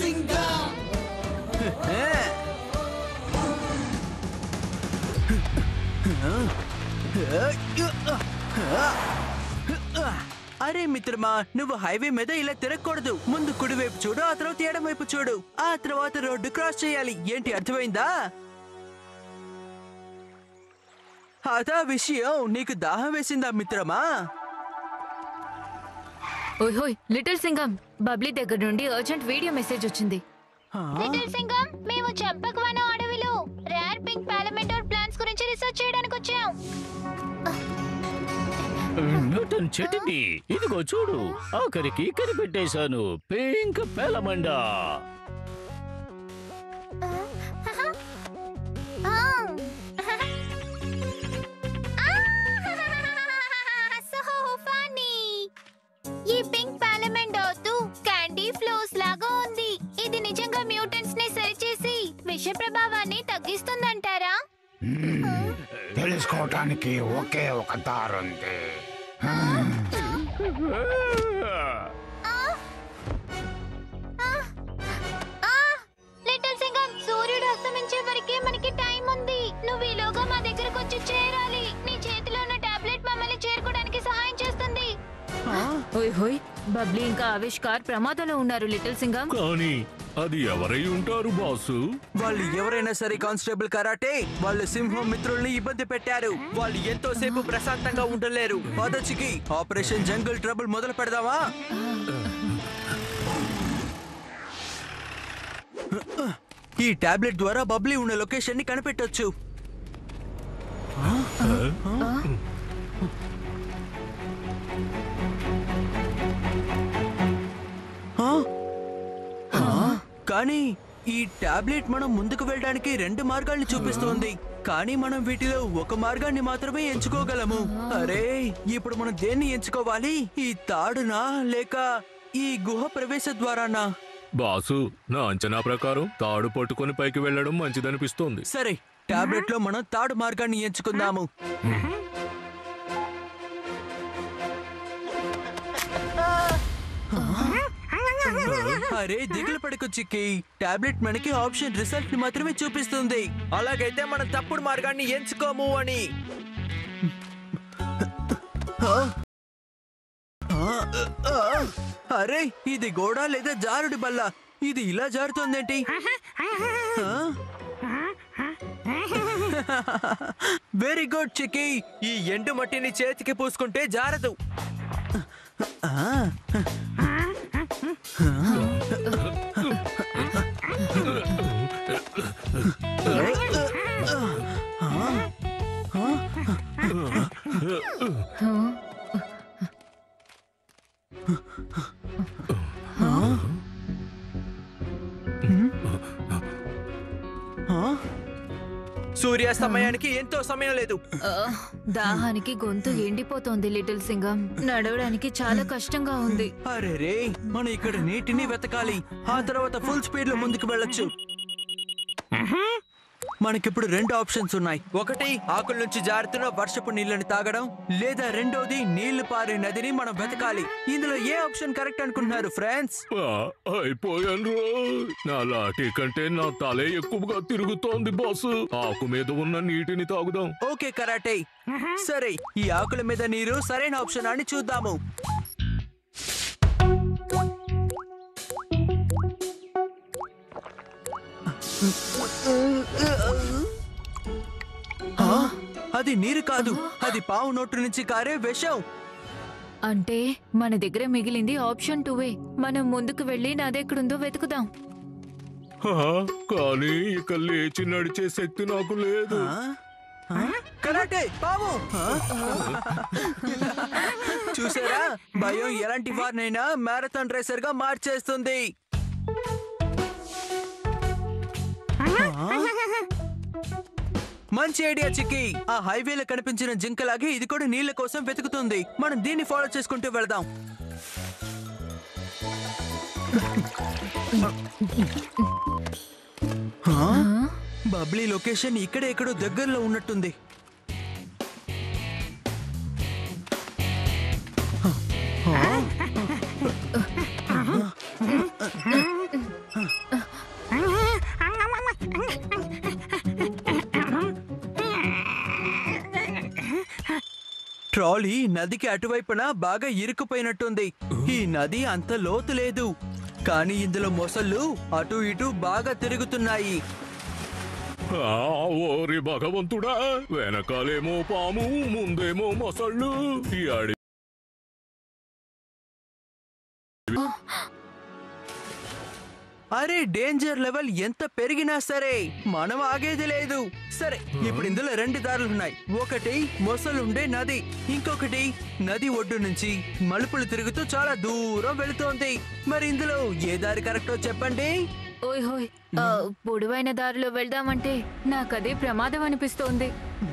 సింగం అరే మిత్రమా నువ్వు హైవే మీద ఇలా తిరగకూడదు ముందు కుడివైపు చూడు ఆ తర్వాత ఎడం వైపు చూడు ఆ తర్వాత రోడ్డు క్రాస్ చేయాలి ఏంటి అర్థమైందా అదా విషయం నీకు దాహం వేసిందా మిత్రమా ఓయ్ హోయ్ లిటిల్ సింగం బబ్లీ దగ్గర నుండి అర్జెంట్ వీడియో మెసేజ్ వచ్చింది ఆ? లిటిల్ సింగం మేము చంపకవన అడవిలో రేర్ పింక్ పాలమెంటోర్ ప్లాంట్స్ గురించి రీసెర్చ్ చేయడానికి వచ్చాం న్యూటన్ చెట్టుని ఇదిగో చూడు ఆఖరికి కనిపెట్టేశాను పింక్ పేలమండ ఆ. So funny. ఈ పింక్ పాలమెండోతు క్యాండీ ఫ్లోస్ లాగా ఉంది ఇది నిజంగా మ్యూటెంట్స్ ని సరిచేసి విష ప్రభావాన్ని తగ్గిస్తుందంటారా తెలుసుకోవటానికి ఒకే ఒక దారుంది లిటిల్ సింగం సూర్యుడు అస్తమించే వరకే మనకి టైం ఉంది నువ్వు ఈలోగా మా దగ్గరకు వచ్చి చేరాలి నీ చేతిలో ఉన్న టాబ్లెట్ మమ్మల్ని చేరుకోవడానికి సహాయం చేస్తుంది ఆ? ఓయ్ హోయ్ బబ్లీ ఇంకా ఆవిష్కార్ ప్రమాదంలో ఉన్నారు లిటిల్ సింగం కానీ అది ఎవరై ఉంటారు బాసు వాళ్ళు ఎవరైనా సరే కానిస్టేబుల్ కరాటే వాళ్ళు సింహం మిత్రుల్ని ఇబ్బంది పెట్టారు వాళ్ళు ఎంతో సేపు ప్రశాంతంగా ఉండలేరు పదచికి ఆపరేషన్ జంగిల్ ట్రబుల్ మొదలు పెడదామా ఈ టాబ్లెట్ ద్వారా బబ్లీ ఉన్న లొకేషన్ ని కనిపెట్టొచ్చు ఆ? ఆ? కానీ ఈ టాబ్లెట్ మనం ముందుకు వెళ్ళడానికి రెండు మార్గాల్ని చూపిస్తోంది కానీ మనం వీటిలో ఒక మార్గాన్ని మాత్రమే ఎంచుకోగలము అరే ఇప్పుడు మనం దేన్ని ఎంచుకోవాలి ఈ తాడునా లేక ఈ గుహ ప్రవేశ ద్వారానా బాసు నా అంచనా ప్రకారం తాడు పట్టుకొని పైకి వెళ్ళడం మంచిదనిపిస్తోంది సరే టాబ్లెట్ లో మనం తాడు మార్గాన్ని ఎంచుకుందాము అరే దిగులు పడకు చిక్కి టాబ్లెట్ మనకి ఆప్షన్ రిజల్ట్ ని మాత్రమే చూపిస్తుంది అలాగైతే మనం తప్పుడు మార్గాన్ని ఎంచుకోము అని ఆ? ఆ, ఆ, అరే ఇది గోడ లేదా జారుడి బల్ల ఇది ఇలా జారుతోందేంటి ఆ? వెరీ గుడ్ చిక్కీ ఈ ఎండు మట్టిని చేతికి పూసుకుంటే జారదు ఆ. ఆ? సూర్యాస్తమయానికి ఎంతో సమయం లేదు ఆ, దాహానికి గొంతు ఎండిపోతోంది లిటిల్ సింగం నడవడానికి చాలా కష్టంగా ఉంది అరే రే మనం ఇక్కడ నీటిని వెతకాలి ఆ తర్వాత ఫుల్ స్పీడ్ లో ముందుకు వెళ్ళొచ్చు మనకిప్పుడు రెండు ఆప్షన్స్ ఉన్నాయి ఒకటి ఆకుల నుంచి జారుతున్న వర్షపు నీళ్ళని తాగడం లేదా రెండోది నీళ్లు పారే నదిని మనం వెతకాలి ఇందులో ఏ ఆప్షన్ కరెక్ట్ అనుకుంటున్నారు ఫ్రెండ్స్ ఆ, అయిపోయాను నా లాఠీ కంటే నా తలే ఎక్కువగా తిరుగుతోంది బాసు ఆకు మీద ఉన్న నీటిని తాగుదాం ఓకే కరాటే సరే ఈ ఆకుల మీద నీరు సరైన ఆప్షన్ అని చూద్దాము ఆ, అది నీరు కాదు అది పావు నోటు నుంచి కారే విషం అంటే మన దగ్గర మిగిలింది ఆప్షన్ టూవే మనం ముందుకు వెళ్ళి నాదెక్కడుందో వెతుకుదాం ఆ, కానీ ఇక లేచి నడిచే శక్తి నాకు లేదు ఆ? ఆ? కరాటే పాము ఆ? చూసారా భయం ఎలాంటి వారినైనా మ్యారథాన్ రేసర్ గా మార్చేస్తుంది ఆ? మంచి ఐడియా చిక్కి ఆ హైవేలో కనిపించిన జింకలాగే ఇది కూడా నీళ్ల కోసం వెతుకుతుంది మనం దీన్ని ఫాలో చేసుకుంటూ వెళదాం ఆ? బబ్లీ లొకేషన్ ఇక్కడే ఎక్కడో దగ్గరలో ఉన్నట్టుంది ట్రాలీ నదికి అటువైపున బాగా ఇరుక్కుపోయినట్టుంది ఈ నది అంత లోతు లేదు కానీ ఇందులో మొసళ్ళు అటు ఇటు బాగా తిరుగుతున్నాయి ఆ, ఓరి భగవంతుడా వెనకాలేమో పాము ముందేమో మొసళ్ళు ఈ అడవి అరే డేంజర్ లెవెల్ ఎంత పెరిగినా సరే మనం ఆగేది లేదు సరే ఇప్పుడు ఇందులో రెండు దారులు ఉన్నాయి ఒకటి మొసలుండే నది ఇంకొకటి నది ఒడ్డు నుంచి మలుపులు తిరుగుతూ చాలా దూరం వెళుతోంది మరి ఇందులో ఏ దారి కరెక్టో చెప్పండి ఓయ్ హోయ్ ఆ, పొడవైన దారిలో వెళ్దామంటే నాకదే ప్రమాదం అనిపిస్తోంది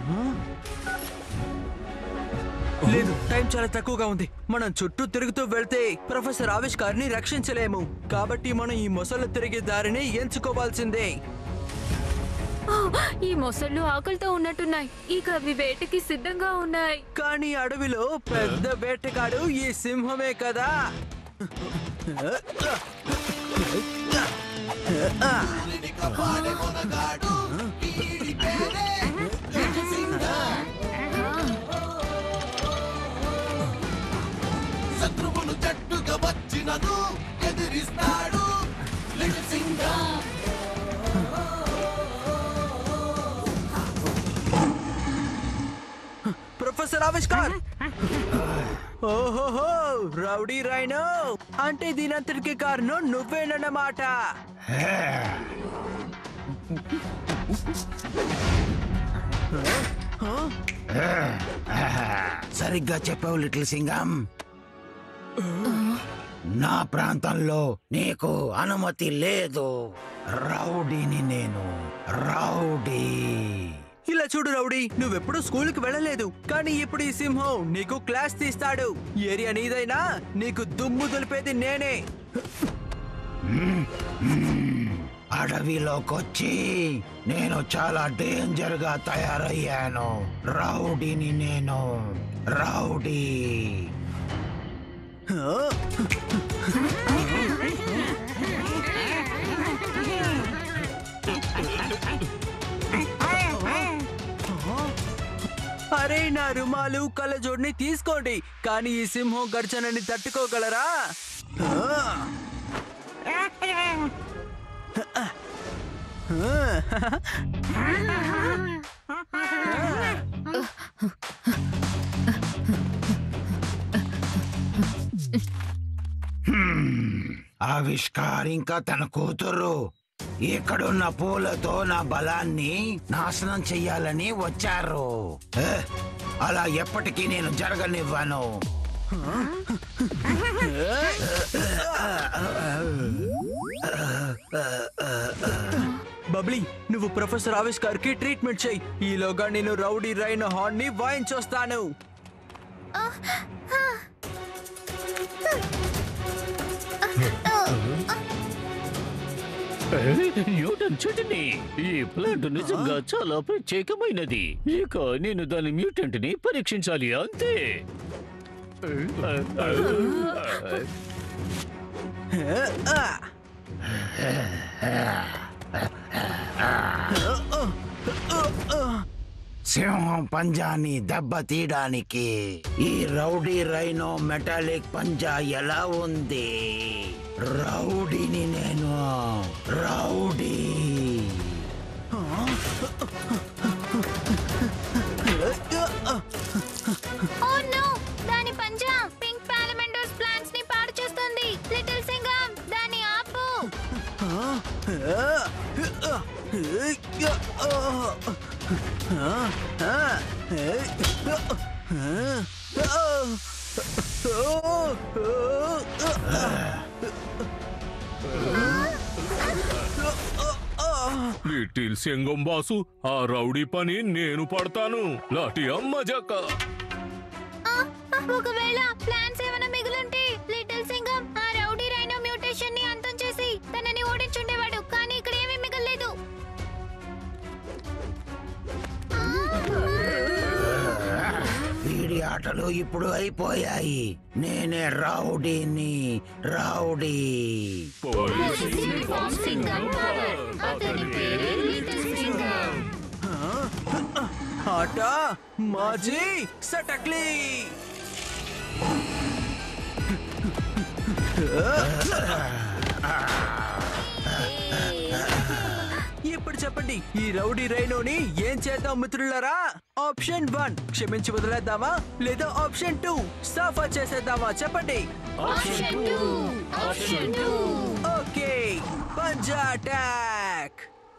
లేదు టైం చాలా తక్కువగా ఉంది మనం చుట్టూ తిరుగుతూ వెళ్తే ప్రొఫెసర్ ఆవిష్కార్ని రక్షించలేము కాబట్టి మనం ఈ మొసలు తిరిగే దారిని ఎంచుకోవాల్సిందే ఆ, ఈ మొసళ్ళు ఆకలితో ఉన్నట్టున్నాయి ఇక అవి వేటకి సిద్ధంగా ఉన్నాయి కానీ అడవిలో పెద్ద వేటగాడు ఈ సింహమే కదా శత్రువును జట్టుగా వచ్చినను ఎదిరిస్తాడు లిటిల్ సింగం ప్రొఫెసర్ ఆవిష్కార్ ఓహోహో రౌడీ రైనో అంటే దీనంతటికి కారణం నువ్వేనన్నమాట సరిగ్గా చెప్పావు లిటిల్ సింగం నా ప్రాంతంలో నీకు అనుమతి లేదు రౌడీని నేను రౌడీ ఇలా చూడు రౌడీ నువ్వెప్పుడు స్కూల్కి వెళ్ళలేదు కానీ ఇప్పుడు ఈ సింహం నీకు క్లాస్ తీస్తాడు ఏరియా నీదైనా నీకు దుమ్ము దులిపేది నేనే అడవిలోకొచ్చి నేను చాలా డేంజర్ గా తయారయ్యాను రౌడీని నేను రౌడీ అరే నా రుమాలు కళ్ళజోడిని తీసుకోండి కానీ ఈ సింహం గర్జనని తట్టుకోగలరా ఆవిష్కార్ ఇంకా తన కూతురు ఇక్కడున్న పూలతో నా బలాన్ని నాశనం చెయ్యాలని వచ్చారు ఏ, అలా ఎప్పటికీ నేను జరగనివ్వను బబ్లీ నువ్వు ప్రొఫెసర్ ఆవిష్కార్ కి ట్రీట్మెంట్ చెయ్యి ఈలోగా నేను రౌడీ రైన్ హార్న్ ని వాయించొస్తాను న్యూటన్ చట్నీ ఈ ప్లాంట్ నిజంగా చాలా ప్రత్యేకమైనది ఇక నేను దాని మ్యూటెంట్ ని పరీక్షించాలి అంతే సింహం పంజాని దెబ్బ తీయడానికి ఈ రౌడీ రైనో మెటాలిక్ పంజా ఎలా ఉంది రౌడీని నేను రౌడీ ఓ నో దాని పంజా పింక్ పాలమెండోస్ ప్లాంట్స్ ని పాడు చేస్తుంది లిటిల్ సింగం దాన్ని ఆపు లిటిల్ సింగం బాసు ఆ రౌడీ పని నేను పడతాను లాటి అమ్మ జక్క ఆ, ఆ, ఒకవేళ ప్లాన్స్ ఏమైనా మిగులుంటే లిటిల్ సింగం ఆ రౌడీ రైనో మ్యూటేషన్ ని అంతం చేసి తనని ఓడించుండేవాడు కానీ ఇక్కడ ఏమీ మిగలలేదు వీడి ఆటలు ఇప్పుడు అయిపోయాయి నేనే రౌడీని రౌడీ సింగం పవర్ అతని పేరే లిటిల్ సింగం టాటా మాజీ సటక్లీ ఇప్పుడు చెప్పండి ఈ రౌడీ రైనోని ఏం చేద్దాం మిత్రులారా ఆప్షన్ వన్ క్షమించి వదిలేద్దామా లేదా ఆప్షన్ టూ సాఫా చేసేద్దామా చెప్పండి ఓకే పంజా అటాక్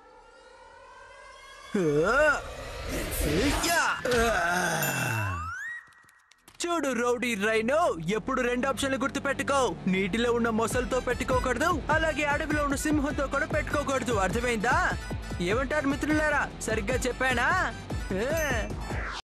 చూడు రౌడీ రైనో ఎప్పుడు రెండు ఆప్షన్లు గుర్తు పెట్టుకో నీటిలో ఉన్న మొసలతో పెట్టుకోకూడదు అలాగే అడవిలో ఉన్న సింహంతో కూడా పెట్టుకోకూడదు అర్థమైందా ఏమంటారు మిత్రులారా సరిగ్గా చెప్పానా ఆ.